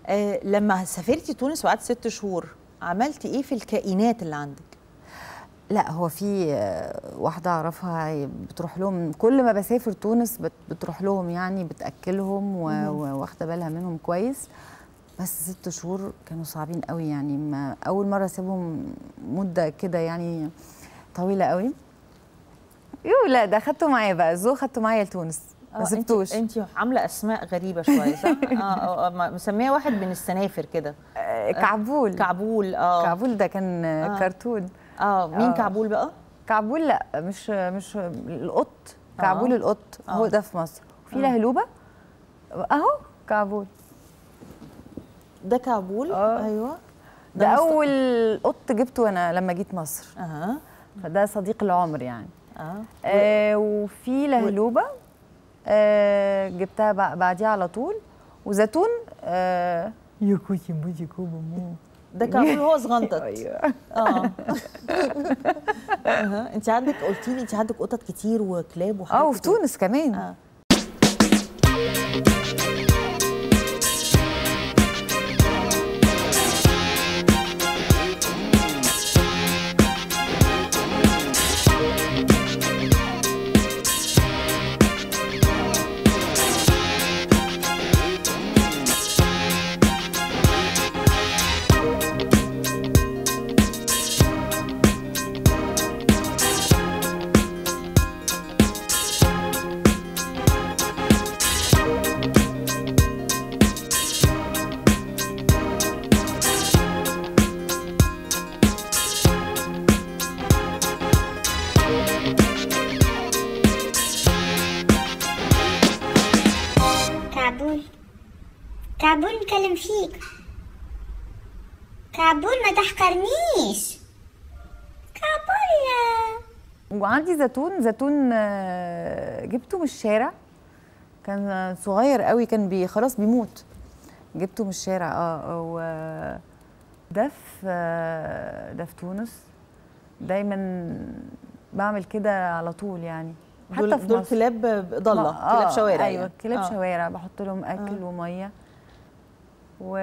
آه لما سافرتي تونس وقعدت ست شهور عملتي ايه في الكائنات اللي عندك لا هو في آه، واحدة أعرفها بتروح لهم كل ما بسافر تونس بت- بتروح لهم يعني بتأكلهم و- و- واخدة بالها منهم كويس بس ست شهور كانوا صعبين قوي يعني ما أول مرة أسيبهم مدة كده يعني طويلة قوي يو لا ده خدته معايا بقى زو خدته معايا لتونس ما سبتوش انت عامله اسماء غريبه شويه صح؟ اه اه آه، مسميه واحد من السنافر كده آه، كعبول كعبول اه كعبول ده كان آه، آه. كرتون اه مين آه. كعبول بقى؟ كعبول لا مش مش القط كعبول آه. القط هو آه. ده في مصر وفي آه. لهلوبه اهو كعبول ده كعبول آه. ايوه ده مست- اول قط جبته انا لما جيت مصر اها فده صديق العمر يعني اه آه وفي لهلوبه آه جبتها بع- بعديها على طول وزيتون آه يكوتي موجي كوبو مو ده كعبول هو صغنطط ايوه اه اها انت عندك قلتي لي انت عندك قطط كتير وكلاب وحاجات اه وفي كتير. تونس كمان اه كعبول كعبول نكلم فيك كعبول ما تحقرنيش كعبول وعندي زيتون زيتون آه، جبته من الشارع كان صغير قوي كان بي خلاص بيموت جبته من الشارع اه و ده في آه، ده في تونس دايما بعمل كده على طول يعني حتى دول في دول مصر كلاب ضله ما- كلاب آه، شوارع ايوه يعني. كلاب آه. شوارع بحط لهم اكل آه. وميه و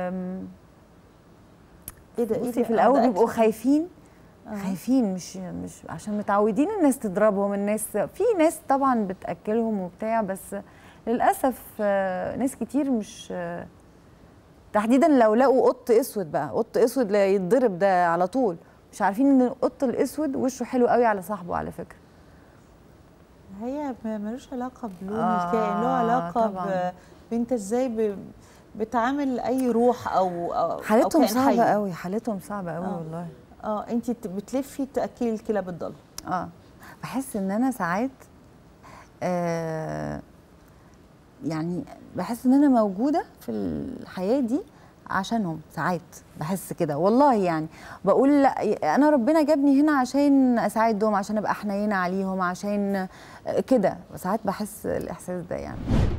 ايه ده ايه بصي ده؟ في آه، الاول ده بيبقوا أكل. خايفين خايفين مش مش عشان متعودين الناس تضربهم الناس في ناس طبعا بتاكلهم وبتاع بس للاسف آه، ناس كتير مش آه، تحديدا لو لقوا قط اسود بقى قط اسود لا يتضرب ده على طول مش عارفين ان القط الاسود وشه حلو قوي على صاحبه على فكره هي ما- ملوش علاقه بلون آه، الكائن له علاقه طبعاً. ب- بانت ازاي ب... بتعامل اي روح او او حالتهم أو كائن صعبه حي. قوي حالتهم صعبه قوي آه. والله اه انت بتلفي تاكلي الكلاب الضل اه بحس ان انا ساعات آه يعني بحس ان انا موجوده في الحياه دي عشانهم ساعات بحس كده والله يعني بقول لا انا ربنا جابني هنا عشان اساعدهم عشان ابقى حنينه عليهم عشان كده ساعات بحس الاحساس ده يعني